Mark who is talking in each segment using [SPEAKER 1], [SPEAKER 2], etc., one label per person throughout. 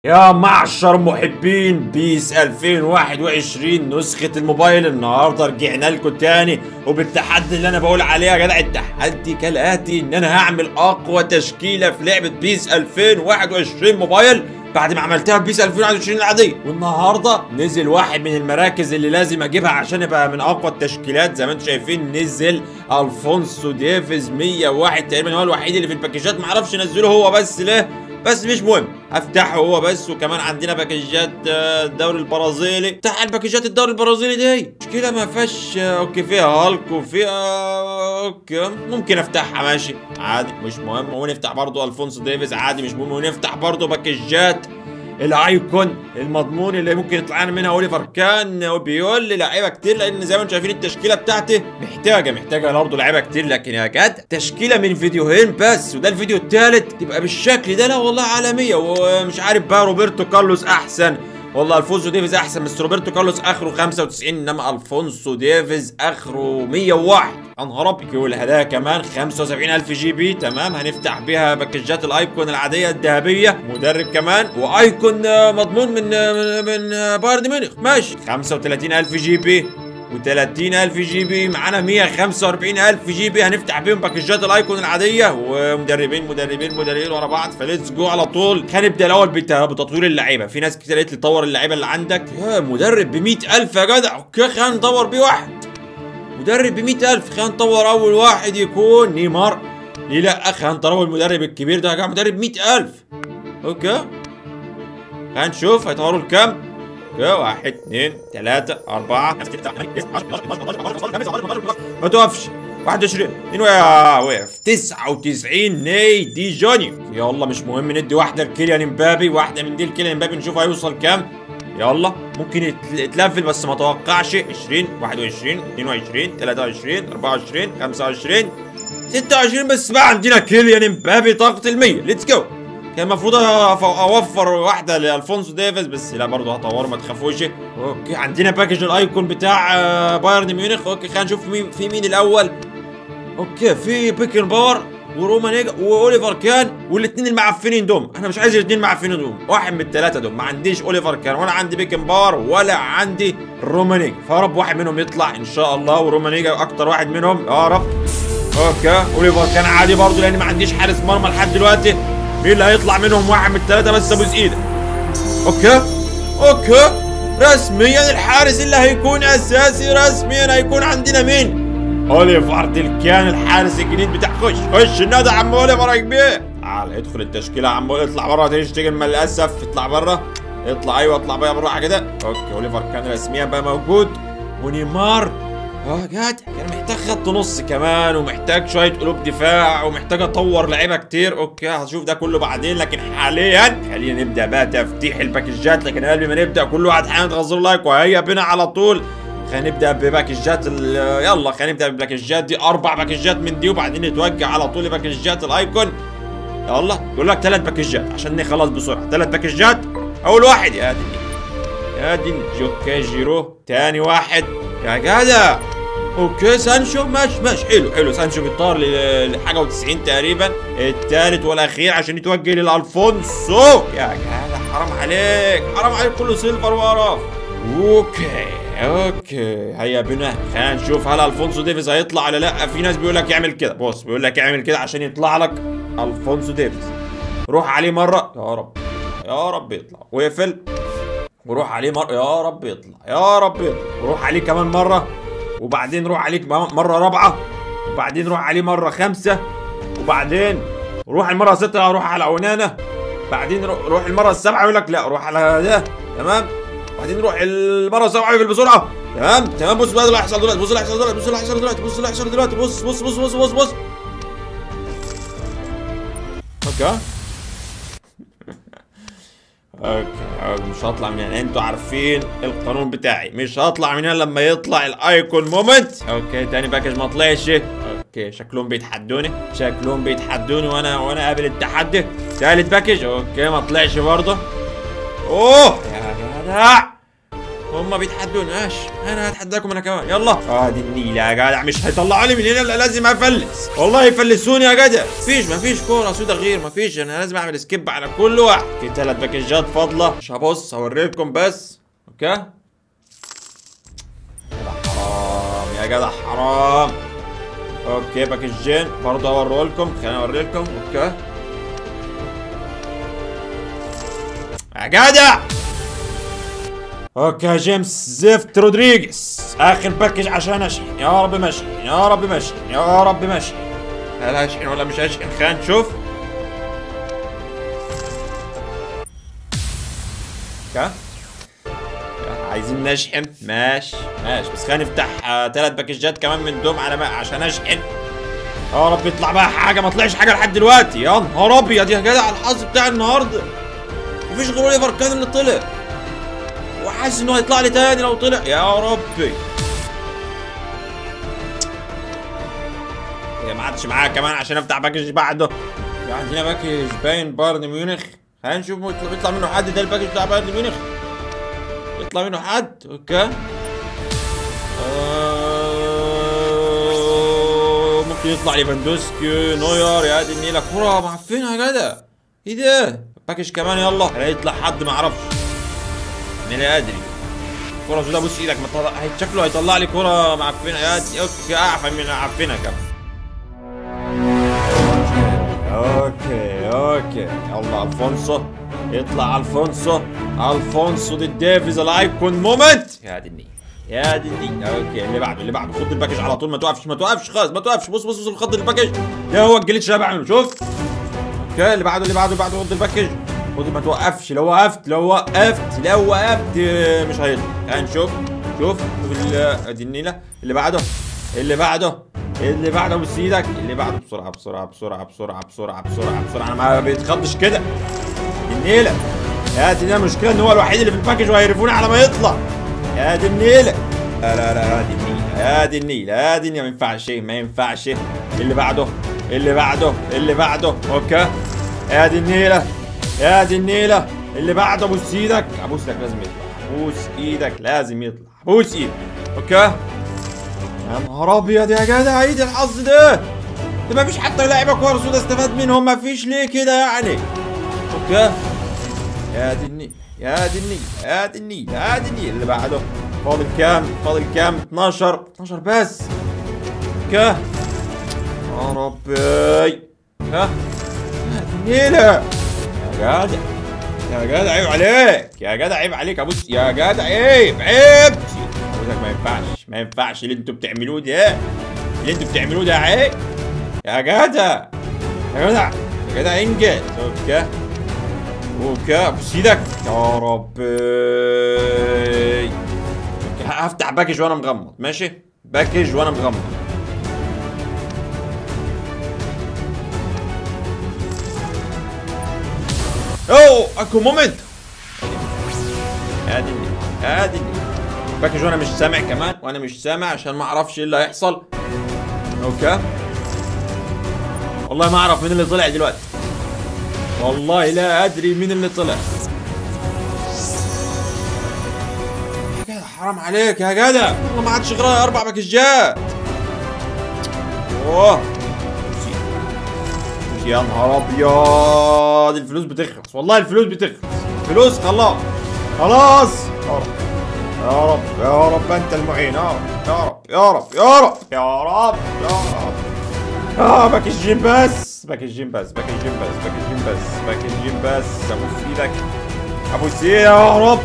[SPEAKER 1] يا معشر محبين بيس 2021 نسخة الموبايل النهاردة رجعنا لكم تاني وبالتحدي اللي انا بقول عليه يا جدع التحدي كالاتي ان انا هعمل اقوى تشكيلة في لعبة بيس 2021 موبايل بعد ما عملتها في بيس 2021 العادية والنهاردة نزل واحد من المراكز اللي لازم اجيبها عشان ابقى من اقوى التشكيلات زي ما انتم شايفين نزل الفونسو ديفيز 101 تقريبا هو الوحيد اللي في الباكجات معرفش نزله هو بس ليه بس مش مهم افتحه هو بس وكمان عندنا باكجات آه، الدوري البرازيلي افتح الباكجات الدوري البرازيلي دي مشكلة ما فيهاش آه، اوكي فيها هالك وفيها آه، اوكي ممكن افتحها ماشي عادي مش مهم ونفتح برضو الفونسو ديفيز عادي مش مهم ونفتح برضو باكجات الايكون المضمون اللي ممكن يطلع لنا منها اوليفر كان وبيقول لي لعيبه كتير لان زي ما انتم شايفين التشكيله بتاعتي محتاجه محتاجه برضه لعيبه كتير لكن يا جدع تشكيله من فيديوهين بس وده الفيديو الثالث تبقى بالشكل ده لا والله عالميه ومش عارف بقى روبرتو كارلوس احسن والله الفونسو ديفيز احسن بس روبرتو كارلوس اخره 95 انما الفونسو ديفيز اخره 101 يا نهار ابيض والهدايا كمان 75000 جي بي تمام هنفتح بيها باكجات الايكون العاديه الذهبيه مدرب كمان وايكون آه، مضمون من آه، من, من آه، بايرن ميونخ ماشي 35000 جي بي و30000 جي بي معانا 145000 جي بي هنفتح بيهم باكجات الايكون العاديه ومدربين مدربين مدربين ورا بعض فليتس جو على طول هنبدا الاول بت- بتطوير اللعيبه في ناس كتير قالت لي طور اللعيبه اللي عندك يا مدرب ب 100000 يا جدع اوكي خلينا ندور بيه واحد مدرب ب 100000 خلينا نطور اول واحد يكون نيمار ليه لا خلينا نطور المدرب الكبير ده يا جماعه مدرب 100000 اوكي خلينا نشوف هيطوروا لكام اوكي واحد اثنين ثلاثة أربعة خمسة ستة سبعة ثمانية تسعة عشرة 11 ما توقفش 21 2 وقف 99 ني دي جوني يلا مش مهم ندي واحدة لكيليان امبابي واحدة من دي لكيليان امبابي نشوف هيوصل كام يلا ممكن يتل- يتلفل بس ما توقعش 20 21 22 23 24 25 26 بس بقى عندنا كيليان امبابي طاقة ال 100 ليتس جو كان المفروض أف- اوفر واحده لالفونسو ديفيز بس لا برضه هطور ما تخافوش اوكي عندنا باكج الايكون بتاع آه، بايرن ميونخ اوكي خلينا نشوف مين في مين الاول اوكي في بيكن باور ورومانيجا واوليفر كان والاثنين المعفنين دوم انا مش عايز الاثنين المعفنين دوم واحد من الثلاثه دوم ما عنديش اوليفر كان ولا عندي بيكن باور ولا عندي رومانيجا فرب واحد منهم يطلع ان شاء الله ورومانيجا اكتر واحد منهم يا رب اوكي اوليفر كان عادي برضه لان ما عنديش حارس مرمى لحد دلوقتي مين اللي هيطلع منهم واحد من الثلاثه بس ابوس ايدك اوكي اوكي رسميا الحارس اللي هيكون اساسي رسميا هيكون عندنا مين اوليفر دلكان الحارس الجديد بتاع خش خش النادي يا عم اوليفر يا كبير تعال ادخل التشكيله يا عم اطلع بره تشتغل ما للاسف اطلع بره اطلع ايوه اطلع بقى بالراحه كده اوكي اوليفر كان رسميا بقى موجود ونيمار اه جدع كان محتاج خط نص كمان ومحتاج شويه قلوب دفاع ومحتاج اطور لعيبه كتير اوكي هشوف ده كله بعدين لكن حاليا خلينا نبدا بقى تفتيح الباكجات لكن قبل ما نبدا كل واحد حان تغزر لايك وهيا بنا على طول خلينا نبدا بباكجات ال- يلا خلينا نبدا بالباكجات دي اربع باكجات من دي وبعدين نتوجه على طول لباكجات الايكون يلا يقول لك ثلاث باكجات عشان نخلص بسرعه ثلاث باكجات اول واحد يا دي يا دي جوكي جيرو تاني واحد يا جدع اوكي سانشو ماشي ماشي حلو حلو سانشو بيطار ل- لحاجه و90 تقريبا الثالث والاخير عشان يتوجه للالفونسو يا جدع حرام عليك حرام عليك كله سيلفر وقرف اوكي اوكي هيا بنا خلينا نشوف هل الفونسو ديفيز هيطلع ولا لا في ناس بيقول لك يعمل كده بص بيقول لك اعمل كده عشان يطلع لك الفونسو ديفيز روح عليه مره يا رب يا رب يطلع ويقفل وروح عليه مرة يا رب يطلع يا رب يطلع وروح عليه كمان مرة وبعدين روح عليك م- مرة رابعة وبعدين روح عليه مرة خمسة وبعدين روح المرة ستة روح على ونانة بعدين رو- روح المرة السابعة يقول لك لا روح على ده تمام بعدين روح المرة السابعة يقفل بسرعة تمام تمام بص بقى اللي هيحصل دلوقتي بص اللي هيحصل دلوقتي بص اللي هيحصل دلوقتي بص اللي هيحصل دلوقتي بص بص بص بص بص بص اوكي اوكي أوكي، مش هطلع من هنا انتوا عارفين القانون بتاعي مش هطلع من هنا لما يطلع الايكون مومنت اوكي تاني باكج ما طلعش اوكي شكلهم بيتحدوني شكلهم بيتحدوني وانا وانا قابل التحدي تالت باكج اوكي ما طلعش برضه اوه يا جدع هما بيتحدوني ماشي انا هتحداكم انا كمان يلا اه دي النيله يا جدع مش هيطلعوا لي من هنا الا لازم افلس والله يفلسوني يا جدع مفيش مفيش كوره سودا غير مفيش انا لازم اعمل سكيب على كل واحد في ثلاث باكجات فاضله مش هبص هوريكم بس اوكي جدع حرام يا جدع حرام اوكي باكجين برضه هوريه لكم خليني اوري لكم اوكي يا جدع اوكي جيمس زفت رودريغيز اخر باكج عشان اشحن يا رب مشحن يا رب مشحن يا رب مشحن هل هشحن ولا مش هشحن خلينا نشوف اوكي عايزين نشحن ماشي ماشي بس خلينا نفتح ثلاث باكجات كمان من دوم على ما عشان اشحن يا رب يطلع بقى حاجه ما طلعش حاجه لحد دلوقتي يا نهار ابيض يا جدع الحظ بتاع النهارده مفيش غير اوليفر كان اللي طلع وحاسس انه هيطلع لي تاني لو طلع يا ربي يا ما عادش معايا كمان عشان افتح باكج بعده في عندنا باكج باين بايرن ميونخ خلينا نشوف يطلع- يطلع منه حد ده الباكج بتاع بايرن ميونخ يطلع منه حد اوكي آه، ممكن يطلع ليفاندوسكي نوير يا دي النيله كرة معفنة يا جدع ايه ده باكج كمان يلا هيطلع حد ما اعرفش من لا ادري كرة سوداء بص ايدك ما طلع هي- شكله هيطلع لي كرة معفنة يا دي اوكي اعفن من معفنة كمان اوكي اوكي يلا الفونسو يطلع الفونسو الفونسو دي ديفيز الايكون مومنت يا دي النيل يا دي النيل اوكي اللي بعده اللي بعده خد الباكج على طول ما توقفش ما توقفش خالص ما توقفش بص بص بص خد الباكج ده هو الجليتش اللي أنا بعمله شوف اوكي اللي بعده اللي بعده اللي بعده خد الباكج خد ما توقفش لو وقفت لو وقفت لو وقفت آه، مش هيطلع يعني نشوف شوف شوف ال- ادي النيله اللي بعده اللي بعده اللي بعده بص ايدك اللي بعده بسرعه بسرعه بسرعه بسرعه بسرعه بسرعه بسرعه انا ما بيتخضش كده النيله يا دي ده مشكله ان هو الوحيد اللي في الباكج وهيعرفوني على ما يطلع يا دي النيله لا لا لا يا دي النيله يا دي النيله يا دي النيله ما ينفعش ما ينفعش اللي بعده اللي بعده اللي بعده اوكي يا دي النيله يا دي النيله اللي بعده ابوس ايدك ابوس لك لازم يطلع ابوس ايدك لازم يطلع ابوس ايدك اوكي يا نهار ابيض يا جدع ايه ده الحظ ده ده ما فيش حتى لاعيبه كوره سودا استفاد منهم ما فيش ليه كده يعني اوكي يا دي النيل يا دي النيل يا دي النيل يا دي النيل اللي بعده فاضل كام فاضل كام 12 12 بس اوكي يا ربي ها يا دي النيلة يا جدع يا جدع عيب عليك يا جدع عيب عليك ابص يا جدع عيب عيب ابوسك ما ينفعش ما ينفعش اللي انتوا بتعملوه ده اللي انتوا بتعملوه ده عيب يا جدع يا جدع يا جدع انجز اوكي اوكي ابوس ايدك يا ربي اوكي هفتح باكج وانا مغمض ماشي باكج وانا مغمض اوه اكو مومنت هادي اللي هادي اللي باكج وانا مش سامع كمان وانا مش سامع عشان ما اعرفش ايه اللي هيحصل اوكي والله ما اعرف مين اللي طلع دلوقتي والله لا ادري مين اللي طلع يا جدع حرام عليك يا جدع والله ما عادش غير اربع باكجات اوه يا نهار ابيض الفلوس بتخلص والله الفلوس بتخلص فلوس خلاص خلاص يا رب يا رب يا رب انت المعين يا رب يا رب يا رب يا رب يا رب يا رب اه باك الجيم بس باك الجيم بس باك الجيم بس باك الجيم بس باك الجيم بس ابوس ايدك ابوس ايدك يا رب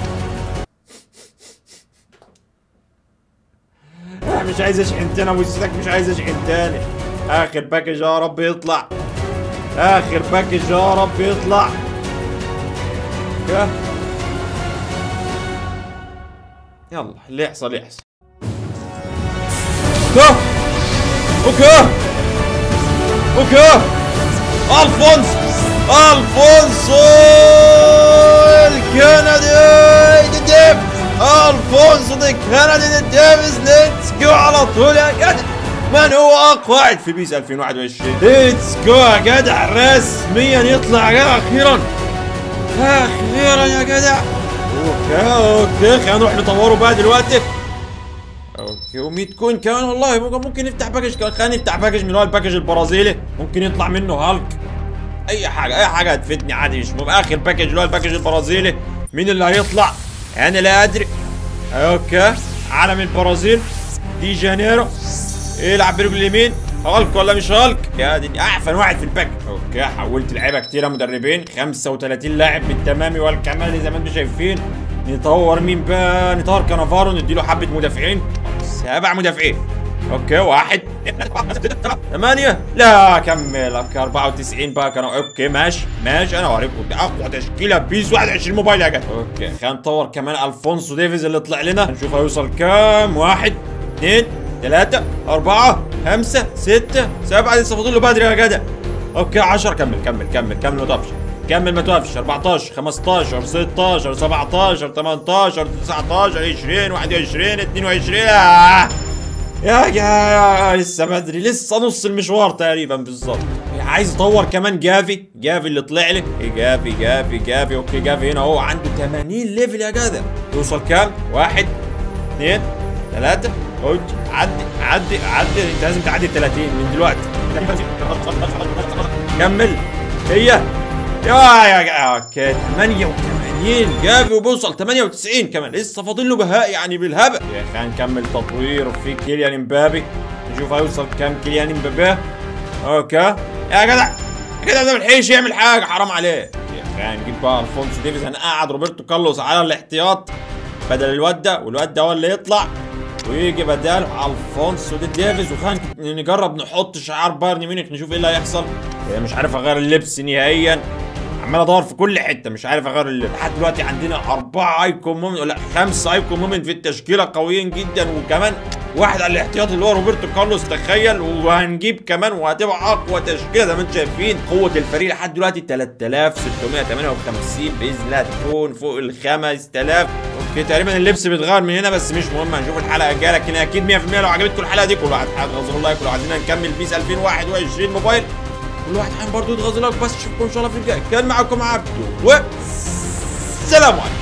[SPEAKER 1] أنا مش عايز اشحن تاني ابوس ايدك مش عايز اشحن تاني اخر باكج يا رب يطلع اخر باكج يا رب يطلع كده. يلا اللي يحصل يحصل اوكي اوكي اوكي الفونس الفونسو الكندي ديف الفونسو دي كندي ديفيز ليتس جو على طول يا جدع من هو اقوى واحد في بيس 2021 ليتس جو يا جدع رسميا يطلع يا جدع اخيرا اخيرا يا جدع اوكي اوكي خلينا نروح نطوره بقى دلوقتي اوكي و100 كوين كمان والله ممكن ممكن نفتح باكج كمان خلينا نفتح باكج من اللي هو الباكج البرازيلي ممكن يطلع منه هالك اي حاجه اي حاجه هتفيدني عادي مش مهم اخر باكج اللي هو الباكج البرازيلي مين اللي هيطلع انا لا ادري اوكي علم البرازيل دي جانيرو يلعب برجل اليمين هالك ولا مش هالك يا دي اعفن واحد في الباك اوكي حولت لعيبه كتيره مدربين 35 لاعب بالتمام والكمال زي ما انتم شايفين نطور مين بقى نطور كانافارو نديله حبه مدافعين سبع مدافعين اوكي واحد ثمانية لا كمل اوكي 94 بقى كانوا اوكي ماشي ماشي انا اوريكم دي اقوى تشكيلة بيس 21 موبايل يا جدع اوكي خلينا نطور كمان الفونسو ديفيز اللي طلع لنا نشوف هيوصل كام واحد اثنين ثلاثة أربعة خمسة ستة سبعة لسه فاضل له بدري يا جدع اوكي 10 كمل كمل كمل كمل ما توقفش كمل ما توقفش 14 15 16 17 18 19 20 21 22 آه. يا يا لسه بدري لسه نص المشوار تقريبا بالظبط عايز اطور كمان جافي جافي اللي طلع لي إيه جافي جافي جافي اوكي جافي هنا هو عنده 80 ليفل يا جدع يوصل كام؟ واحد اثنين ثلاثة اوج عدي عدي عدي انت لازم تعدي ال 30 من دلوقتي كمل هي يا يا يا اوكي 88 جافي وبوصل 98 كمان لسه فاضل له بهاء يعني بالهبل يا خلينا نكمل تطوير في كيليان امبابي نشوف هيوصل كام كيليان امبابي اوكي يا جدع يا جدع ده ملحقش يعمل حاجه حرام عليه يا خلينا نجيب بقى الفونسو ديفيز هنقعد روبرتو كارلوس على الاحتياط بدل الواد ده والواد ده هو اللي يطلع ويجي بداله الفونسو دي ديفيز وخلينا نجرب نحط شعار بايرن ميونخ نشوف ايه اللي هيحصل يعني مش عارف اغير اللبس نهائيا عمال ادور في كل حته مش عارف اغير اللبس لحد دلوقتي عندنا اربعه ايكون مومنت لا خمسه ايكون مومنت في التشكيله قويين جدا وكمان واحد على الاحتياط اللي هو روبرتو كارلوس تخيل وهنجيب كمان وهتبقى اقوى تشكيله زي ما انتم شايفين قوه الفريق لحد دلوقتي 3658 باذن الله تكون فوق ال 5000 اوكي تقريبا اللبس بيتغير من هنا بس مش مهم هنشوف الحلقه الجايه لكن اكيد 100% لو عجبتكم الحلقه دي كل واحد هتغزلوا لايك ولو عايزين نكمل بيس 2021 موبايل كل واحد حابب برضه يتغزل لايك بس اشوفكم ان شاء الله في الجاي كان معاكم عبدو و سلام عليكم